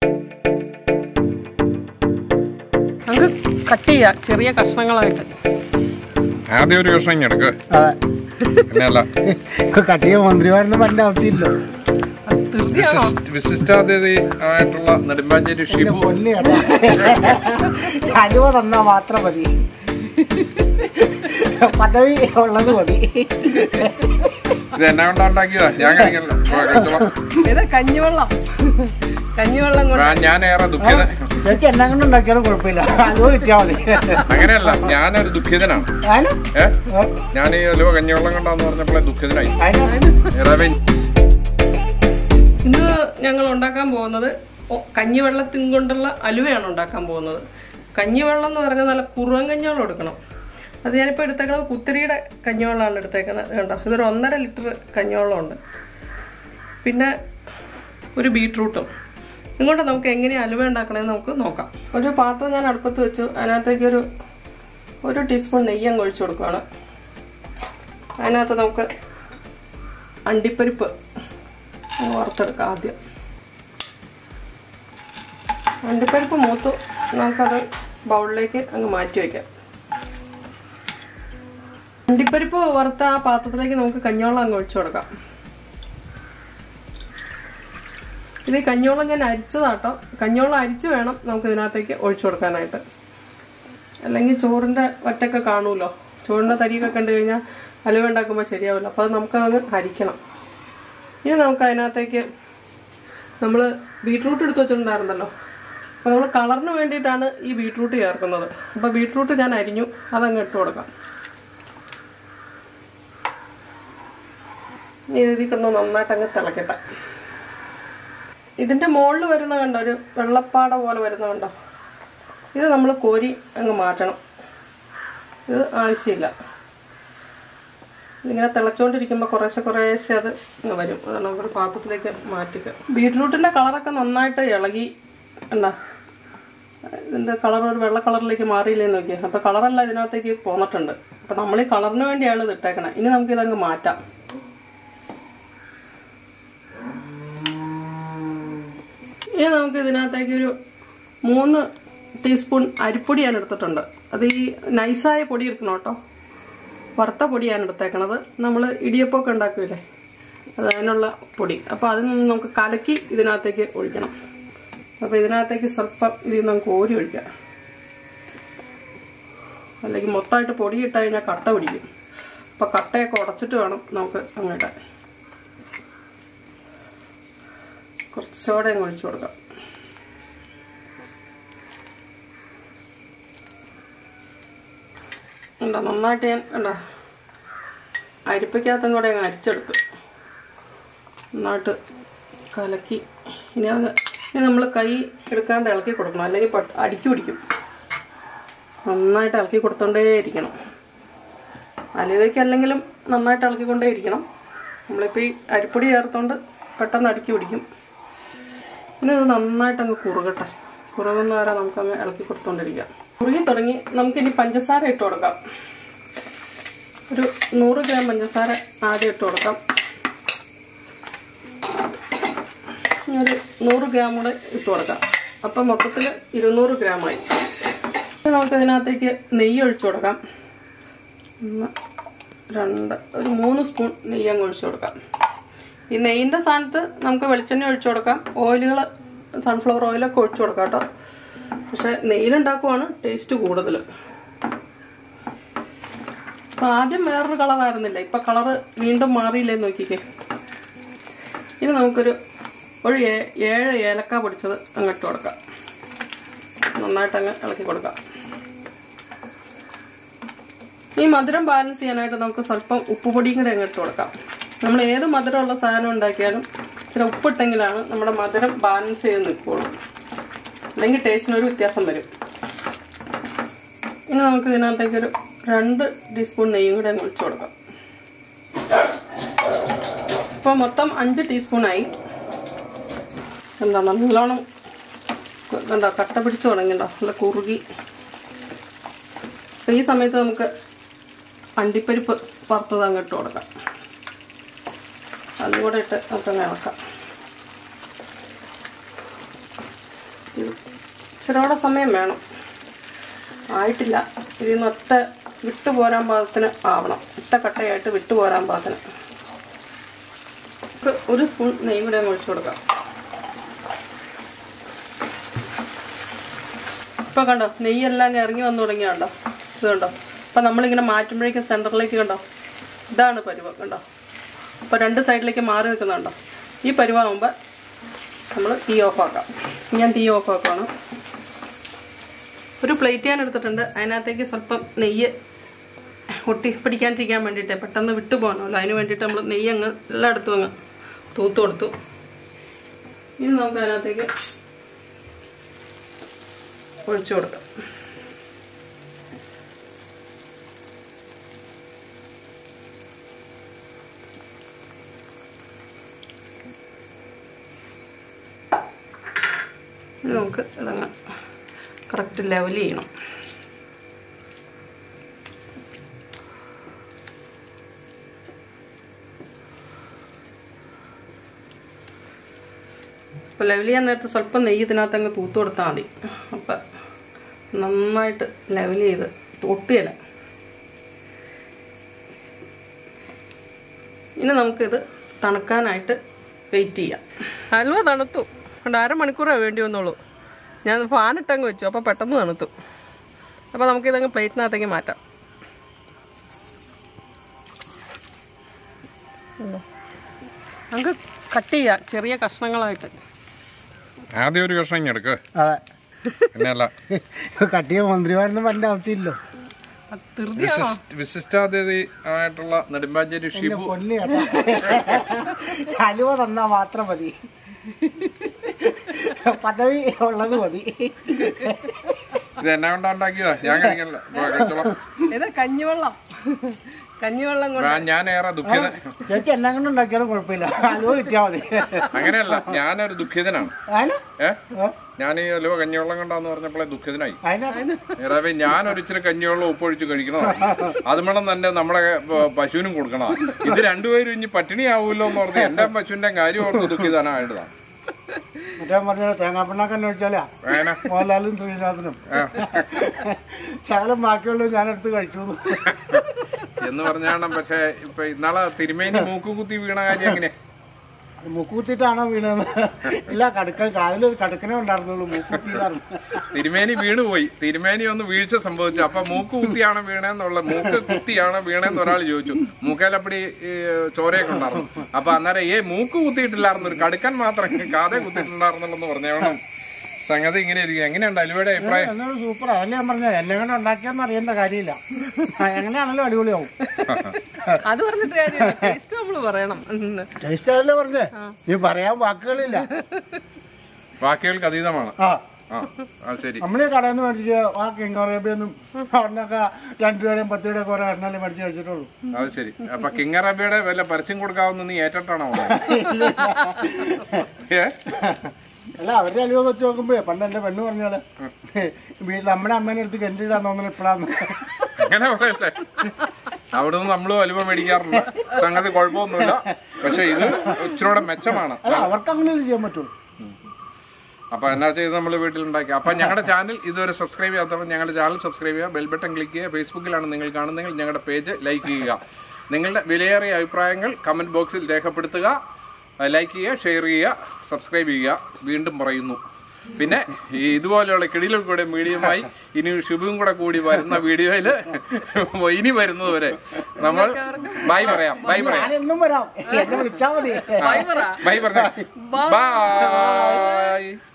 നമുക്ക് കട്ട് ചെയ്യാം ചെറിയ കഷ്ണങ്ങളായിട്ട് ആദ്യം ഒരു കഷ്ണം ഇങ്ങ് എടുക്ക് അതെ പിന്നെയല്ല കട്ടിയ മന്ത്രിമാരൊന്നും പറഞ്ഞ ആവശ്യമില്ല അത് ധൃതിയാണോ വിശിഷ്ട വിശിഷ്ടാതിഥി ആയിട്ടുള്ള നെടുമ്പാഞ്ചേരി ഷിബു പൊന്നു കേട്ടോ അലുവ തന്നാ മാത്രം മതി പദവി ഉള്ളത് മതി ഇത് എന്നെ കൊണ്ടാ ഉണ്ടാക്കിയതാ ഞാൻ കഴിക്കണല്ലോ വാ, കഴിച്ചോളാം. ഇത് കഞ്ഞിവെള്ളം കഞ്ഞിവെള്ളം കൊണ്ട് ആ, ഞാൻ ഏറെ ദുഃഖിത ചേച്ചി എന്നെ കൊണ്ട് ഉണ്ടാക്കിയാലും കുഴപ്പമില്ല അലുവ കിട്ടിയാ മതി അങ്ങനെയല്ല ഞാനൊരു ദുഃഖിതനാണ് അതിന് ഏ ഞാൻ ഈ അലുവ കഞ്ഞിവെള്ളം കണ്ടാന്ന് പറഞ്ഞപ്പോഴേ ദുഃഖിതനായി അതിന് ഏറെ ഇന്ന് ഞങ്ങൾ ഉണ്ടാക്കാൻ പോകുന്നത് ഒ- കഞ്ഞിവെള്ളത്തിൻ കൊണ്ടുള്ള അലുവയാണ് ഉണ്ടാക്കാൻ പോകുന്നത് കഞ്ഞിവെള്ളം എന്ന് പറഞ്ഞാൽ നല്ല കുറുവൻ കഞ്ഞിവെള്ളം എടുക്കണം അത് ഞാനിപ്പോൾ എടുത്തേക്കുന്നത് കുത്തിരിയുടെ കഞ്ഞിവെള്ളമാണ് എടുത്തേക്കുന്നത് കണ്ടോ ഇതൊരു ഒന്നര ലിറ്റർ കഞ്ഞിവെള്ളമുണ്ട് പിന്നെ ഒരു ബീട്രൂട്ടും ഇങ്ങോട്ട് നമുക്ക് എങ്ങനെ അലുവ ഉണ്ടാക്കണമെന്ന് നമുക്ക് നോക്കാം ഒരു പാത്രം ഞാൻ അടുപ്പത്ത് വെച്ചു അതിനകത്തേക്ക് ഒരു ഒരു ടീസ്പൂൺ നെയ്യ് അങ്ങ് ഒഴിച്ചു കൊടുക്കുകയാണ് അതിനകത്ത് നമുക്ക് അണ്ടിപ്പരിപ്പ് അങ്ങ് വറുത്തെടുക്കാം ആദ്യം അണ്ടിപ്പരിപ്പ് മൂത്തു നമുക്കത് ബൗളിലേക്ക് അങ്ങ് മാറ്റി വയ്ക്കാം അണ്ടിപ്പരിപ്പ് വറുത്ത ആ പാത്രത്തിലേക്ക് നമുക്ക് കഞ്ഞിവെള്ളം അങ്ങ് ഒഴിച്ചു കൊടുക്കാം ഇത് ഈ കഞ്ഞിവെള്ളം ഞാൻ അരിച്ചതാട്ടോ കഞ്ഞിവെള്ളം അരിച്ചു വേണം നമുക്ക് ഇതിനകത്തേക്ക് ഒഴിച്ചു കൊടുക്കാനായിട്ട് അല്ലെങ്കിൽ ചോറിന്റെ വറ്റൊക്കെ കാണുമല്ലോ ചോറിന്റെ തരിയൊക്കെ കണ്ടു കഴിഞ്ഞാൽ അലുവ ഉണ്ടാക്കുമ്പോൾ ശരിയാവില്ല അപ്പോൾ അത് നമുക്കതങ്ങ് അരിക്കണം ഇനി നമുക്ക് അതിനകത്തേക്ക് നമ്മൾ ബീട്രൂട്ട് എടുത്ത് വെച്ചിട്ടുണ്ടായിരുന്നല്ലോ അപ്പോൾ നമ്മൾ കളറിന് വേണ്ടിയിട്ടാണ് ഈ ബീട്രൂട്ട് ചേർക്കുന്നത് അപ്പോൾ ബീട്രൂട്ട് ഞാൻ അരിഞ്ഞു അതങ്ങ് ഇട്ട് കൊടുക്കാം ഇനി ഇതിൽ കിടന്ന് നന്നായിട്ട് അങ്ങ് തിളക്കട്ടെ ഇതിൻ്റെ മുകളിൽ വരുന്ന കണ്ടോ ഒരു വെള്ളപ്പാട പോലെ വരുന്ന കണ്ടോ ഇത് നമ്മൾ കോരി അങ്ങ് മാറ്റണം ഇത് ആവശ്യമില്ല ഇങ്ങനെ തിളച്ചോണ്ടിരിക്കുമ്പോൾ കുറേശ്ശെ കുറേശ്ശെ അത് ഇങ്ങ് വരും അതാണ് നമുക്ക് പാത്രത്തിലേക്ക് മാറ്റിക്കുക ബീട്രൂട്ടിൻ്റെ കളറൊക്കെ നന്നായിട്ട് ഇളകി എന്താ ഇതിൻ്റെ കളർ ഒരു വെള്ള കളറിലേക്ക് മാറിയില്ലേന്ന് നോക്കിയാൽ അപ്പോൾ കളറല്ല ഇതിനകത്തേക്ക് പോന്നിട്ടുണ്ട് അപ്പോൾ നമ്മൾ ഈ കളറിന് വേണ്ടിയാണ് ഇത് ഇട്ടേക്കണേ ഇനി നമുക്ക് ഇതങ്ങ് മാറ്റാം ഇനി നമുക്ക് ഇതിനകത്തേക്ക് ഒരു മൂന്ന് ടീസ്പൂൺ അരിപ്പൊടി ഞാൻ എടുത്തിട്ടുണ്ട് അത് ഈ നൈസായ പൊടി എടുക്കണം കേട്ടോ വറുത്ത പൊടിയാണ് എടുത്തേക്കണത് നമ്മൾ ഇടിയപ്പമൊക്കെ ഉണ്ടാക്കില്ലേ അത് അതിനുള്ള പൊടി അപ്പോൾ അതിൽ നിന്ന് നമുക്ക് കലക്കി ഇതിനകത്തേക്ക് ഒഴിക്കണം അപ്പോൾ ഇതിനകത്തേക്ക് സ്വല്പം ഇതിൽ നിന്ന് നമുക്ക് കോരി ഒഴിക്കാം അല്ലെങ്കിൽ മൊത്തമായിട്ട് പൊടി ഇട്ട് കഴിഞ്ഞാൽ കട്ട പിടിക്കും അപ്പോൾ കട്ടയൊക്കെ ഉടച്ചിട്ട് വേണം നമുക്ക് അങ്ങോട്ട് കുറച്ചുകൂടെ അങ്ങ് ഒഴിച്ചു കൊടുക്കാം ഉണ്ടോ നന്നായിട്ട് ഞാൻ ഉണ്ടോ അരിപ്പയ്ക്കകത്തും കൂടെ അങ്ങ് അരിച്ചെടുത്തു നന്നായിട്ട് കലക്കി ഇനി അത് ഇനി നമ്മൾ കൈ എടുക്കാണ്ട് ഇളക്കി കൊടുക്കണം അല്ലെങ്കിൽ പട്ട് അടിക്ക് പിടിക്കും നന്നായിട്ട് ഇളക്കി കൊടുത്തോണ്ടേ ഇരിക്കണം അലുവയ്ക്ക് അല്ലെങ്കിലും നന്നായിട്ട് ഇളക്കിക്കൊണ്ടേ ഇരിക്കണം നമ്മളിപ്പോൾ ഈ അരിപ്പൊടി ചേർത്തോണ്ട് പെട്ടെന്ന് അടുക്കി പിടിക്കും ഇനി ഇത് നന്നായിട്ട് അങ്ങ് കുറുകട്ടെ കുറുകുന്ന വരെ നമുക്കങ്ങ് ഇളക്കി കൊടുത്തോണ്ടിരിക്കാം കുറുകി തുടങ്ങി നമുക്കിനി പഞ്ചസാര ഇട്ട് കൊടുക്കാം ഒരു നൂറ് ഗ്രാം പഞ്ചസാര ആദ്യം ഇട്ട് കൊടുക്കാം ഇനി ഒരു നൂറ് ഗ്രാം കൂടെ ഇട്ട് കൊടുക്കാം അപ്പം മൊത്തത്തിൽ ഇരുന്നൂറ് ഗ്രാമായി ഇനി നമുക്ക് ഇതിനകത്തേക്ക് നെയ്യ് ഒഴിച്ചു കൊടുക്കാം ഒന്ന് രണ്ട് ഒരു മൂന്ന് സ്പൂൺ നെയ്യ് അങ്ങ് ഒഴിച്ചു കൊടുക്കാം ഈ നെയ്യിൻ്റെ സ്ഥാനത്ത് നമുക്ക് വെളിച്ചെണ്ണ ഒഴിച്ചു കൊടുക്കാം ഓയിലുകൾ സൺഫ്ലവർ ഓയിലൊക്കെ ഒഴിച്ചു കൊടുക്കാം കേട്ടോ പക്ഷെ നെയ്യിലുണ്ടാക്കുവാണ് ടേസ്റ്റ് കൂടുതൽ അപ്പൊ ആദ്യം വേറൊരു കളറായിരുന്നില്ല ഇപ്പൊ കളറ് വീണ്ടും മാറിയില്ലേ നോക്കിക്കേ ഇനി നമുക്കൊരു ഒരു ഏ- ഏഴ് ഏലക്ക പൊടിച്ചത് അങ്ങോട്ട് കൊടുക്കാം നന്നായിട്ട് അങ്ങ് ഇളക്കി കൊടുക്കാം ഈ മധുരം ബാലൻസ് ചെയ്യാനായിട്ട് നമുക്ക് സ്വല്പം ഉപ്പുപൊടിയും കൂടെ അങ്ങോട്ട് കൊടുക്കാം നമ്മൾ ഏത് മധുരമുള്ള സാധനം ഉണ്ടാക്കിയാലും ഇച്ചിരി ഉപ്പിട്ടെങ്കിലാണ് നമ്മുടെ മധുരം ബാലൻസ് ചെയ്ത് നിൽക്കുള്ളൂ അല്ലെങ്കിൽ ടേസ്റ്റിന് ഒരു വ്യത്യാസം വരും ഇനി നമുക്ക് ഇതിനകത്തേക്ക് ഒരു രണ്ട് ടീസ്പൂൺ നെയ്യും കൂടെ അങ്ങ് ഒഴിച്ചു കൊടുക്കാം ഇപ്പോൾ മൊത്തം അഞ്ച് ടീസ്പൂണായി എന്താ നല്ലോണം എന്താ കട്ട പിടിച്ച് തുടങ്ങിണ്ടോ നല്ല കുറുകി അപ്പോൾ ഈ സമയത്ത് നമുക്ക് അണ്ടിപ്പരിപ്പ് വറുത്തത് അങ്ങ് ഇട്ട് കൊടുക്കാം അതും കൂടെ ഇട്ട് നമുക്ക് അങ്ങ് ഇളക്കാം ഇത് ഇച്ചിരിയോടെ സമയം വേണം ആയിട്ടില്ല ഇതിൽ നിന്ന് ഒറ്റ വിട്ടു പോരാൻ പാകത്തിന് ആവണം ഒറ്റ കട്ടയായിട്ട് വിട്ടു പോരാൻ പാകത്തിന് നമുക്ക് ഒരു സ്പൂൺ നെയ്യ് കൂടെ ഒഴിച്ചു കൊടുക്കാം ഇപ്പൊ കണ്ടോ നെയ്യെല്ലാം അങ്ങ് ഇറങ്ങി വന്നു തുടങ്ങിയ കണ്ടോ ഇത് കണ്ടോ അപ്പൊ നമ്മളിങ്ങനെ മാറ്റുമ്പോഴേക്കും സെന്ററിലേക്ക് കണ്ടോ ഇതാണ് പരുവം കണ്ടോ അപ്പൊ രണ്ട് സൈഡിലേക്ക് മാറി നിൽക്കുന്നുണ്ടോ ഈ പരുവാകുമ്പോൾ നമ്മൾ തീ ഓഫ് ആക്കാം ഞാൻ തീ ഓഫ് ആക്കുകയാണ് ഒരു പ്ലേറ്റ് ഞാൻ എടുത്തിട്ടുണ്ട് അതിനകത്തേക്ക് സ്വല്പം നെയ്യ് ഒട്ടി പിടിക്കാണ്ടിരിക്കാൻ വേണ്ടിയിട്ട് പെട്ടെന്ന് വിട്ടു പോകണമല്ലോ അതിന് വേണ്ടിയിട്ട് നമ്മൾ നെയ്യ് അങ്ങ് എല്ലായിടത്തും അങ്ങ് തൂത്ത് കൊടുത്തു ഇനി നമുക്ക് അതിനകത്തേക്ക് ഒഴിച്ചു കൊടുക്കാം ഇനി നമുക്ക് ഇതങ്ങ് കറക്റ്റ് ലെവൽ ചെയ്യണം അപ്പോൾ ലെവൽ ചെയ്യാൻ നേരത്ത് സ്വല്പം നെയ്യ് ഇതിനകത്ത് അങ്ങ് തൂത്ത് കൊടുത്താൽ മതി അപ്പം നന്നായിട്ട് ലെവൽ ചെയ്ത് ഒട്ടുകയില്ല ഇനി നമുക്കിത് തണുക്കാനായിട്ട് വെയിറ്റ് ചെയ്യാം ഹൽവ തണുത്തു കൊണ്ട് അരമണിക്കൂറേ വേണ്ടി വന്നുള്ളൂ ഞാൻ ഫാനിട്ടങ്ങ് വെച്ചു അപ്പോൾ പെട്ടെന്ന് തണുത്തു അപ്പോൾ നമുക്കിതങ്ങ് പ്ലേറ്റിനകത്തേക്ക് മാറ്റാം ഉണ്ടോ? നമുക്ക് കട്ട് ചെയ്യാം ചെറിയ കഷ്ണങ്ങളായിട്ട് ആദ്യം ഒരു കഷ്ണം ഇങ്ങ് എടുക്ക് അതെ പിന്നെയല്ല കട്ടിയ മന്ത്രിമാരൊന്നും പറഞ്ഞ ആവശ്യമില്ലോ അത് ധൃതി വിശിഷ്ട വിശിഷ്ടാതിഥി ആയിട്ടുള്ള നെടുമ്പാഞ്ചേരി ഷിബു പൊന്നി ഹലുവ തന്നാ മാത്രം മതി പദവി ഉള്ളത് മതി ഇത് എന്നെ കൊണ്ടാ ഉണ്ടാക്കിയതാ ഞാൻ കഴിക്കണില്ല ഇപ്പൊ കഴിച്ചോളാം ഇത് കഞ്ഞിവെള്ളം കഞ്ഞിവെള്ളം കൊണ്ട് ഞാൻ- ഞാൻ ഏറെ ദുഃഖിതൻ ചേച്ചി എന്നെ കൊണ്ട് ഉണ്ടാക്കിയാലും കുഴപ്പമില്ല ഹലുവ കിട്ടിയാ മതി അങ്ങനെയല്ല ഞാനൊരു ദുഃഖിതനാണ് അതിന് ഏ ഞാൻ ഈ അലുവ കഞ്ഞിവെള്ളം കണ്ടാന്ന് പറഞ്ഞപ്പോഴേ ദുഃഖിതനായി അതിന് ഏറാവേ ഞാൻ ഒരു ഇച്ചിരി കഞ്ഞിവെള്ളം ഉപ്പൊഴിച്ച് കഴിക്കണതാണ് അതുമണം തന്നെ നമ്മുടെ പ- പശുവിനും കൊടുക്കണം ഇത് രണ്ടുപേരും ഇനി പട്ടിണിയാവൂല്ലോ എന്ന് പറഞ്ഞ് എന്റെ പശുവിന്റെ കാര്യം ഓർത്ത് ദുഃഖിതനായിട്ടതാണ് മറ്റേ പറഞ്ഞ തേങ്ങാപ്പിണ്ണാക്കന്നെ ഒഴിച്ചാലാ അങ്ങനെ മോഹൻലാലും ശ്രീനാഥനും ശകലം ബാക്കിയുള്ളത് ഞാനെടുത്ത് കഴിച്ചു എന്ന് പറഞ്ഞാണ് പക്ഷെ ഇപ്പൊ ഇന്നാളെ തിരുമേനി മൂക്ക് കുത്തി വീണ കാര്യം എങ്ങനെ മുക്കൂത്തിട്ടാണോ വീണെന്ന് ഇല്ല കടുക്ക കാതിലൊരു കടുക്കനെ ഉണ്ടായിരുന്നുള്ളൂ മൂക്കൂത്തിയിലായിരുന്നു തിരുമേനി വീണുപോയി തിരുമേനി ഒന്ന് വീഴ്ച സംഭവിച്ചു അപ്പൊ മൂക്ക് കുത്തിയാണ് വീണേന്നുള്ള മൂക്ക് കുത്തിയാണ് വീണേന്ന് ഒരാൾ ചോദിച്ചു മൂക്കേലപ്പടി ഈ, ചോരയൊക്കെ ഉണ്ടായിരുന്നു അപ്പൊ അന്നേരം ഏ മൂക്ക് കുത്തിയിട്ടില്ലായിരുന്നു ഒരു കടുക്കൻ മാത്രം കാതെ കുത്തിയിട്ടുണ്ടായിരുന്നുള്ളെന്ന് പറഞ്ഞോണം സംഗതി ഇങ്ങനെ ഇരിക്കും എങ്ങനെയുണ്ട് അലുവയുടെ അഭിപ്രായം എന്നോട് സൂപ്പർ അതല്ലേ ഞാൻ പറഞ്ഞത് എന്നെ കൊണ്ട് ഉണ്ടാക്കിയാന്ന് അറിയേണ്ട കാര്യമില്ല ആ, എങ്ങനെയാണല്ലോ അടിപൊളിയാവും അത് പറഞ്ഞിട്ട് കാര്യമില്ല ടേസ്റ്റ് നമ്മൾ പറയണം ഉം. ടേസ്റ്റ് അതല്ലേ പറഞ്ഞേ നീ പറയാൻ വാക്കുകളില്ല വാക്കുകൾക്ക് അതീതമാണ് ആ ആ ആ ശരി നമ്മളീ കടയിൽ നിന്ന് മേടിച്ച് ആ കിങ് അറേബ്യൊന്നും അവിടുന്നൊക്കെ രണ്ടു രൂപയുടെയും പത്ത് രൂപയുടെ കുറെ എണ്ണല്ലേ മേടിച്ച് കഴിച്ചിട്ടുള്ളൂ അത് ശരി അപ്പൊ കിങ് അറബിയുടെ വല്ല പരസ്യം കൊടുക്കാവുന്ന നീ ഏറ്റിട്ടാണോ ഏ അല്ല അവരുടെ അലുവ വെച്ച് നോക്കുമ്പോഴേ പണ്ട് എന്റെ പെണ്ണ് പറഞ്ഞോളെ വീട്ടിൽ നമ്മുടെ അമ്മേനെ അടുത്ത് കെട്ടിയിടാൻ തോന്നുന്നു ഇപ്പഴാന്ന് അങ്ങനെ പറയല്ലേ അവിടെ നിന്ന് നമ്മളും അലുവ മേടിക്കാറുണ്ട് സംഗതി കുഴപ്പമൊന്നുമില്ല പക്ഷെ ഇത് ഇച്ചിരൂടെ മെച്ചമാണ് അല്ല അവർക്ക് അങ്ങനെ ചെയ്യാൻ പറ്റുള്ളൂ അപ്പൊ എന്നാ ചെയ്ത് നമ്മൾ വീട്ടിലുണ്ടാക്കി അപ്പൊ ഞങ്ങളുടെ ചാനൽ ഇതുവരെ സബ്സ്ക്രൈബ് ചെയ്യാത്തവർ ഞങ്ങളുടെ ചാനൽ സബ്സ്ക്രൈബ് ചെയ്യുക ബെൽ ബട്ടൺ ക്ലിക്ക് ചെയ്യുക ഫേസ്ബുക്കിലാണ് നിങ്ങൾ കാണുന്നതെങ്കിൽ ഞങ്ങളുടെ പേജ് ലൈക്ക് ചെയ്യുക നിങ്ങളുടെ വിലയേറിയ അഭിപ്രായങ്ങൾ കമന്റ് ബോക്സിൽ രേഖപ്പെടുത്തുക ലൈക്ക് ചെയ്യുക ഷെയർ ചെയ്യുക സബ്സ്ക്രൈബ് ചെയ്യുക വീണ്ടും പറയുന്നു പിന്നെ ഈ ഇതുപോലെയുള്ള കിടിലും കൂടെ മീഡിയമായി ഇനി ഷുഭും കൂടെ കൂടി വരുന്ന വീഡിയോയിൽ ഇനി വരുന്നത് വരെ നമ്മൾ ബൈ പറയാം ബൈ പറയാം ഞാനെന്നും വരാം എന്നെ വിളിച്ചാ മതി ബൈ പറയാം ബൈ